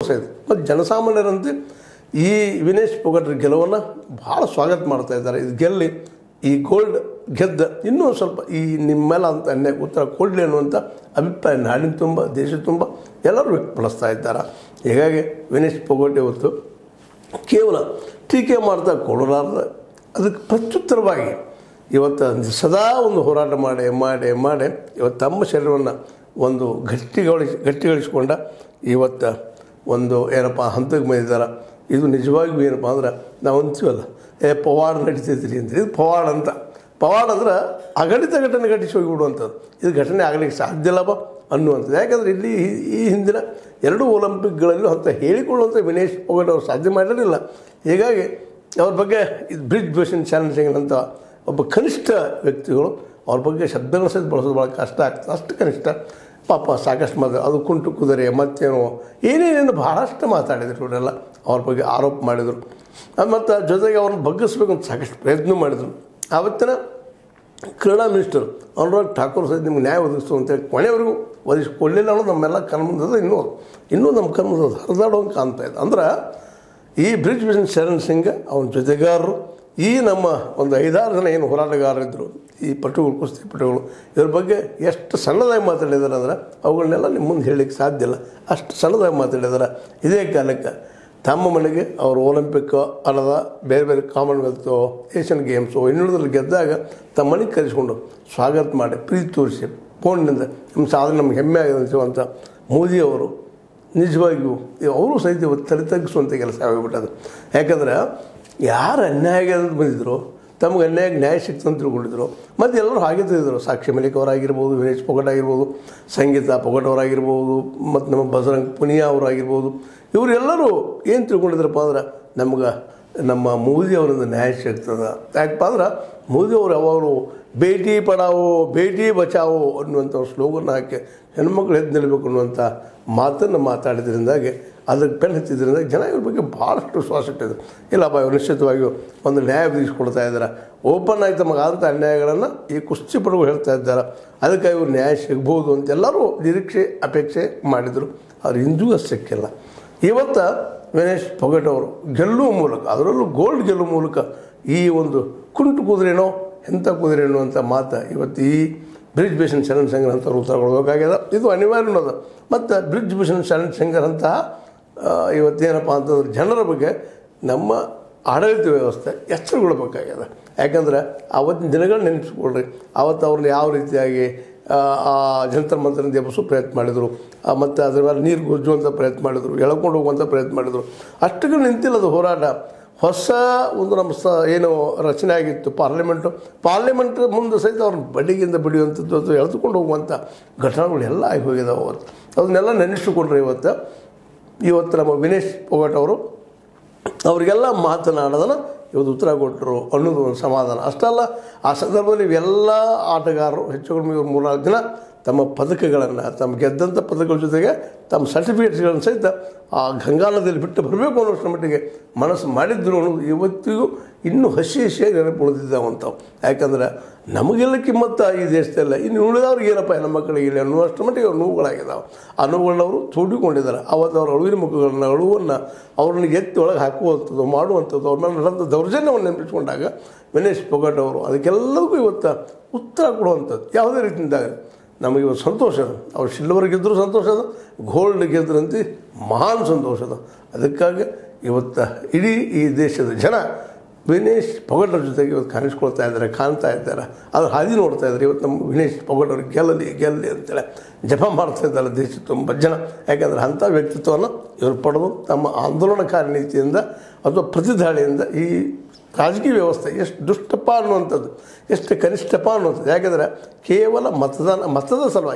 ಇದೆ ಮತ್ತು ಜನಸಾಮಾನ್ಯರಂತೆ ಈ ವಿನೇಶ್ ಪೊಗಟ್ರ ಗೆಲುವನ್ನು ಭಾಳ ಸ್ವಾಗತ ಮಾಡ್ತಾ ಇದ್ದಾರೆ ಇದು ಗೆಲ್ಲಿ ಈ ಗೋಲ್ಡ್ ಗೆದ್ದ ಇನ್ನೂ ಒಂದ್ ಸ್ವಲ್ಪ ಈ ನಿಮ್ಮೆಲ್ಲ ಅಂತ ಅನ್ಯಾಯ ಉತ್ತರ ಕೊಡಲಿ ಅನ್ನುವಂಥ ಅಭಿಪ್ರಾಯ ನಾಡಿನ ತುಂಬ ದೇಶದ ತುಂಬ ಎಲ್ಲರೂ ವ್ಯಕ್ತಪಡಿಸ್ತಾ ಇದ್ದಾರೆ ಹೀಗಾಗಿ ವಿನೇಶ್ ಪೊಗಟ್ ಇವತ್ತು ಕೇವಲ ಟೀಕೆ ಮಾಡ್ತಾ ಕೊಡಲಾರ್ದ ಅದಕ್ಕೆ ಪ್ರತ್ಯುತ್ತರವಾಗಿ ಇವತ್ತು ಸದಾ ಒಂದು ಹೋರಾಟ ಮಾಡಿ ಮಾಡಿ ಮಾಡಿ ಇವತ್ತು ತಮ್ಮ ಶರೀರವನ್ನು ಒಂದು ಗಟ್ಟಿಗೊಳಿಸಿ ಗಟ್ಟಿಗೊಳಿಸ್ಕೊಂಡ ಇವತ್ತು ಒಂದು ಏನಪ್ಪ ಹಂತಕ್ಕೆ ಬಂದಿದ್ದಾರೆ ಇದು ನಿಜವಾಗಿಯೂ ಏನಪ್ಪ ಅಂದ್ರೆ ನಾವು ಅಂತೀವಲ್ಲ ಏ ಪವಾಡ ನಡೀತೈತ್ರಿ ಅಂತ ಇದು ಪವಾಡ ಅಂತ ಪವಾಡ ಅಂದ್ರೆ ಅಗಣಿತ ಘಟನೆ ಘಟಿಸಿ ಹೋಗಿಬಿಡುವಂಥದ್ದು ಇದು ಘಟನೆ ಆಗಲಿಕ್ಕೆ ಸಾಧ್ಯ ಇಲ್ಲಪ್ಪ ಅನ್ನುವಂಥದ್ದು ಯಾಕಂದರೆ ಇಲ್ಲಿ ಈ- ಈ ಹಿಂದಿನ ಎರಡೂ ಒಲಿಂಪಿಕ್ಗಳಲ್ಲೂ ಅಂತ ಹೇಳಿಕೊಳ್ಳುವಂಥ ವಿನೇಶ್ ಪೊಗಟ್ ಅವರು ಸಾಧ್ಯ ಮಾಡಿರಲಿಲ್ಲ ಹೀಗಾಗಿ ಅವ್ರ ಬಗ್ಗೆ ಇದು ಬ್ರಿಡ್ಜ್ ಬೇಷನ್ ಚಾಲೆಂಜಿಂಗ್ ಅಂತ ಒಬ್ಬ ಕನಿಷ್ಠ ವ್ಯಕ್ತಿಗಳು ಅವ್ರ ಬಗ್ಗೆ ಶಬ್ದಗಳು ಸಹಿತ ಬಳಸೋದು ಭಾಳ ಕಷ್ಟ ಆಗ್ತದೆ ಅಷ್ಟು ಕನಿಷ್ಠ ಪಾಪ ಸಾಕಷ್ಟು ಮಾತು ಅದು ಕುಂಟು ಕುದುರೆ ಮತ್ತೇನೋ ಏನೇನೇನು ಭಾಳಷ್ಟು ಮಾತಾಡಿದ್ರು ಇವರೆಲ್ಲ ಅವ್ರ ಬಗ್ಗೆ ಆರೋಪ ಮಾಡಿದರು ಮತ್ತು ಜೊತೆಗೆ ಅವ್ರನ್ನ ಬಗ್ಗಿಸ್ಬೇಕು ಅಂತ ಸಾಕಷ್ಟು ಪ್ರಯತ್ನ ಮಾಡಿದರು ಆವತ್ತಿನ ಕ್ರೀಡಾ ಮಿನಿಸ್ಟರ್ ಅನುರಾಗ್ ಠಾಕೂರ್ ಸಹಿತ ನಿಮ್ಗೆ ನ್ಯಾಯ ಒದಗಿಸ್ತು ಅಂತೇಳಿ ಕೊನೆಯವರೆಗೂ ಒದಗಿಸ್ಕೊಡ್ಲಿಲ್ಲ ಅನ್ನೋದು ನಮ್ಮೆಲ್ಲ ಕಣ್ಮುಂದದ ಇನ್ನೂ ಇನ್ನೂ ನಮ್ಮ ಕಣ್ಮುಂದದ ಹರಿದಾಡುವಂಗೆ ಕಾಣ್ತಾ ಇದೆ ಅಂದ್ರೆ ಈ ಬ್ರಿಡ್ಜ್ ಬಿಷನ್ ಶರಣ್ ಸಿಂಗ್ ಅವನ ಜೊತೆಗಾರರು ಈ ನಮ್ಮ ಒಂದು ಐದಾರು ಜನ ಏನು ಹೋರಾಟಗಾರರಿದ್ದರು ಈ ಪಟುಗಳು ಕುಸ್ತಿ ಪಟುಗಳು ಇವ್ರ ಬಗ್ಗೆ ಎಷ್ಟು ಸಣ್ಣದಾಗಿ ಮಾತಾಡಿದಾರೆ ಅಂದ್ರೆ ಅವುಗಳನ್ನೆಲ್ಲ ನಿಮ್ಮ ಮುಂದೆ ಹೇಳಲಿಕ್ಕೆ ಸಾಧ್ಯ ಇಲ್ಲ ಅಷ್ಟು ಸಣ್ಣದಾಗಿ ಮಾತಾಡಿದಾರೆ ಇದೇ ಕಾಲಕ್ಕೆ ತಮ್ಮ ಮನೆಗೆ ಅವರು ಒಲಿಂಪಿಕ್ ಅಲ್ಲದ ಬೇರೆ ಬೇರೆ ಕಾಮನ್ವೆಲ್ತು ಏಷ್ಯನ್ ಗೇಮ್ಸು ಇನ್ನುಳಿದ್ರಲ್ಲಿ ಗೆದ್ದಾಗ ತಮ್ಮ ಮನೆಗೆ ಕರೆಸ್ಕೊಂಡು ಸ್ವಾಗತ ಮಾಡಿ ಪ್ರೀತಿ ತೋರಿಸಿ ಫೋನ್ನಿಂದ ನಿಮ್ಮ ಸಾಧನೆ ನಮ್ಗೆ ಹೆಮ್ಮೆ ಆಗಿದೆ ಅನಿಸುವಂಥ ಮೋದಿಯವರು ನಿಜವಾಗಿಯೂ ಅವರು ಸಹಿತ ಇವತ್ತು ತಲೆ ತಗ್ಗಿಸುವಂಥ ಕೆಲಸ ಆಗಿಬಿಟ್ಟದು ಯಾಕಂದ್ರೆ ಯಾರು ಅನ್ಯಾಯ ಆಗ್ಯದ ಅಂತ ಬಂದಿದ್ರು ತಮಗೆ ಅನ್ಯಾಯ ನ್ಯಾಯ ಸಿಕ್ತು ಅಂತ ತಿಳ್ಕೊಂಡಿದ್ರು ಮತ್ತು ಎಲ್ಲರೂ ಹಾಗೆ ತಿಳಿದ್ರು ಸಾಕ್ಷಿ ಮಲಿಕ್ ಅವರಾಗಿರ್ಬೋದು ವಿನೇಶ್ ಪೊಗಟ್ ಆಗಿರ್ಬೋದು ಸಂಗೀತ ಪೊಗಟ್ ಅವರಾಗಿರ್ಬೋದು ಮತ್ತು ನಮ್ಮ ಬಸರಂಗ್ ಪುನಿಯಾ ಅವರಾಗಿರ್ಬೋದು ಇವರೆಲ್ಲರೂ ಏನು ತಿಳ್ಕೊಂಡಿದ್ರಪ್ಪ ಅಂದ್ರೆ ನಮ್ಗೆ ನಮ್ಮ ಮೋದಿ ಅವರಿಂದ ನ್ಯಾಯ ಸಿಗ್ತದೆ ಯಾಕಪ್ಪ ಅಂದ್ರೆ ಮೋದಿ ಅವರು ಯಾವಾಗಲೂ ಬೇಟಿ ಪಡಾವೋ ಬೇಟಿ ಬಚಾವೋ ಅನ್ನುವಂಥ ಸ್ಲೋಗನ್ ಹಾಕಿ ಹೆಣ್ಮಕ್ಳು ಎದ್ದು ನಿಲ್ಲಬೇಕು ಅನ್ನುವಂಥ ಮಾತನ್ನು ಮಾತಾಡಿದ್ರಿಂದಾಗಿ ಅದಕ್ಕೆ ಪೆನ್ ಹಚ್ಚಿದ್ರಿಂದ ಜನ ಇವ್ರ ಬಗ್ಗೆ ಭಾಳಷ್ಟು ವಿಶ್ವಾಸ ಇಟ್ಟಿದ್ರು ಇಲ್ಲಪ್ಪ ಇವರು ನಿಶ್ಚಿತವಾಗಿಯೂ ಒಂದು ನ್ಯಾಯ ಒದಗಿಸ್ಕೊಡ್ತಾ ಇದ್ದಾರೆ ಓಪನ್ ಆಗಿ ತಮಗಾದಂಥ ಅನ್ಯಾಯಗಳನ್ನು ಈ ಕುಸ್ತಿಪಟುಗಳು ಹೇಳ್ತಾ ಇದ್ದಾರೆ ಅದಕ್ಕೆ ಇವ್ರು ನ್ಯಾಯ ಸಿಗ್ಬೋದು ಅಂತ ಎಲ್ಲರೂ ನಿರೀಕ್ಷೆ ಅಪೇಕ್ಷೆ ಮಾಡಿದರು ಅವ್ರು ಇಂದೂ ಅದು ಸಿಕ್ಕಿಲ್ಲ ಇವತ್ತು ವಿನೇಶ್ ಪೊಗಟ್ ಅವರು ಗೆಲ್ಲುವ ಮೂಲಕ ಅದರಲ್ಲೂ ಗೋಲ್ಡ್ ಗೆಲ್ಲುವ ಮೂಲಕ ಈ ಒಂದು ಕುಂಟು ಕುದುರೆನೋ ಎಂಥ ಕುದುರೆನೋ ಅಂತ ಮಾತು ಇವತ್ತು ಈ ಬ್ರಿಡ್ಜ್ ಭೂಷಣ್ ಶರಣ್ ಸಿಂಗರ್ ಅಂತ ಉತ್ತರ ಕೊಡಬೇಕಾಗ್ಯದ ಇದು ಅನಿವಾರ್ಯ ಅನ್ನೋದು ಮತ್ತು ಬ್ರಿಡ್ಜ್ ಭೂಷಣ್ ಶರಣ್ ಸಿಂಗರ್ ಅಂತ ಇವತ್ತೇನಪ್ಪ ಅಂತಂದ್ರೆ ಜನರ ಬಗ್ಗೆ ನಮ್ಮ ಆಡಳಿತ ವ್ಯವಸ್ಥೆ ಎಚ್ಚರಗೊಳ್ಬೇಕಾಗ್ಯದ ಯಾಕಂದ್ರೆ ಆವತ್ತಿನ ದಿನಗಳು ನೆನೆಸ್ಕೊಳ್ರಿ ಆವತ್ತು ಅವ್ರನ್ನ ಯಾವ ರೀತಿಯಾಗಿ ಆ, ಆ ಜಂತರ್ ಮಂತ್ರದಿಂದ ಎಬ್ಬಿಸೋ ಪ್ರಯತ್ನ ಮಾಡಿದರು ಮತ್ತು ಅದ್ರ ಮೇಲೆ ನೀರು ಗುಜ್ಜುವಂಥ ಪ್ರಯತ್ನ ಮಾಡಿದರು ಎಳ್ಕೊಂಡು ಹೋಗುವಂಥ ಪ್ರಯತ್ನ ಮಾಡಿದರು ಅಷ್ಟಕ್ಕೆ ನಿಂತಿಲ್ಲ ಅದು ಹೋರಾಟ ಹೊಸ ಒಂದು ನಮ್ಮ ಸ ಏನು ರಚನೆ ಆಗಿತ್ತು ಪಾರ್ಲಿಮೆಂಟು ಪಾರ್ಲಿಮೆಂಟ್ ಮುಂದೆ ಸಹಿತ ಅವ್ರನ್ನ ಬಡಿಗಿಂದ ಬಡಿಯುವಂಥದ್ದು ಅಥವಾ ಎಳೆದುಕೊಂಡು ಹೋಗುವಂಥ ಘಟನೆಗಳು ಎಲ್ಲ ಆಗಿ ಹೋಗಿದಾವೆ ಅವತ್ತು ಅದನ್ನೆಲ್ಲ ನೆನೆಸಿಕೊಂಡ್ರೆ ಇವತ್ತು ಇವತ್ತು ನಮ್ಮ ವಿನೇಶ್ ಪೊಗಟ್ ಅವರು ಅವರಿಗೆಲ್ಲ ಮಾತನಾಡೋದನ್ನು ಇವತ್ತು ಉತ್ತರ ಕೊಟ್ಟರು ಅನ್ನೋದು ಒಂದು ಸಮಾಧಾನ ಅಷ್ಟಲ್ಲ ಆ ಸಂದರ್ಭದಲ್ಲಿ ಇವೆಲ್ಲ ಆಟಗಾರರು ಹೆಚ್ಚು ಕಡಿಮೆ ಇವ್ರು ಮೂರ್ನಾಲ್ಕು ದಿನ ತಮ್ಮ ಪದಕಗಳನ್ನು ತಮ್ಮ ಗೆದ್ದಂಥ ಪದಕಗಳ ಜೊತೆಗೆ ತಮ್ಮ ಸರ್ಟಿಫಿಕೇಟ್ಸ್ಗಳನ್ನು ಸಹಿತ ಆ ಗಂಗಾ ನದಿಯಲ್ಲಿ ಬಿಟ್ಟು ಬರಬೇಕು ಅನ್ನೋಷ್ಟರ ಮಟ್ಟಿಗೆ ಮನಸ್ಸು ಮಾಡಿದ್ರು ಅನ್ನೋದು ಇವತ್ತಿಗೂ ಇನ್ನೂ ಹಸಿ ಹಸಿಯಾಗಿ ನೆನಪು ಉಳಿದಿದ್ದಾವಂಥವು ಯಾಕಂದ್ರೆ ನಮಗೆಲ್ಲ ಕಿಮ್ಮತ್ತ ಈ ದೇಶದಲ್ಲ ಇನ್ನು ಉಳಿದವ್ರಿಗೆ ಏನಪ್ಪ ನಮ್ಮ ಮಕ್ಕಳಿಗೆ ಇಲ್ಲ ಅನ್ನುವಷ್ಟರ ಮಟ್ಟಿಗೆ ಅವ್ರು ನೋವುಗಳಾಗಿದ್ದಾವೆ ಆ ನೋವುಗಳನ್ನ ಅವರು ತೋಡಿಕೊಂಡಿದ್ದಾರೆ ಅವತ್ತು ಅವರ ಅಳುವಿನ ಮುಖಗಳನ್ನ ಅಳುವನ್ನು ಅವ್ರನ್ನ ಎತ್ತಿ ಒಳಗೆ ಹಾಕುವಂಥದ್ದು ಮಾಡುವಂಥದ್ದು ಅವ್ರ ಮೇಲೆ ನಡೆದ ದೌರ್ಜನ್ಯವನ್ನು ನೆನಪಿಸ್ಕೊಂಡಾಗ ವಿನೇಶ್ ಪೊಗಟ್ ಅವರು ಅದಕ್ಕೆಲ್ಲದಕ್ಕೂ ಇವತ್ತು ಉತ್ತರ ಕೊಡುವಂಥದ್ದು ಯಾವುದೇ ರೀತಿಯಿಂದಾಗ ನಮಗೆ ಇವತ್ತು ಸಂತೋಷ ಅದ ಅವ್ರು ಸಿಲ್ವರ್ ಗೆದ್ದರೂ ಸಂತೋಷ ಅದ ಗೋಲ್ಡ್ ಗೆದ್ರಂತೆ ಮಹಾನ್ ಸಂತೋಷ ಅದ ಅದಕ್ಕಾಗಿ ಇವತ್ತು ಇಡೀ ಈ ದೇಶದ ಜನ ವಿನೇಶ್ ಪೊಗಟರ ಜೊತೆಗೆ ಇವತ್ತು ಕಾಣಿಸ್ಕೊಳ್ತಾ ಇದ್ದಾರೆ ಕಾಣ್ತಾ ಇದ್ದಾರೆ ಅದು ಹಾದಿ ನೋಡ್ತಾ ಇದ್ದಾರೆ ಇವತ್ತು ನಮ್ಮ ವಿನೇಶ್ ಪೊಗಟರು ಗೆಲ್ಲಲಿ ಗೆಲ್ಲಲಿ ಅಂತೇಳಿ ಜಪ ಮಾಡ್ತಾ ಇದ್ದಾರೆ ದೇಶ ತುಂಬ ಜನ ಯಾಕಂದರೆ ಅಂಥ ವ್ಯಕ್ತಿತ್ವವನ್ನು ಇವರು ಪಡೆದು ತಮ್ಮ ಆಂದೋಲನಕಾರಿ ನೀತಿಯಿಂದ ಅಥವಾ ಪ್ರತಿದಾಳಿಯಿಂದ ಈ ರಾಜಕೀಯ ವ್ಯವಸ್ಥೆ ಎಷ್ಟು ದುಷ್ಟಪ್ಪ ಅನ್ನುವಂಥದ್ದು ಎಷ್ಟು ಕನಿಷ್ಠಪ್ಪ ಅನ್ನುವಂಥದ್ದು ಯಾಕೆಂದರೆ ಕೇವಲ ಮತದಾನ ಮತದ ಸಲುವಾಗಿ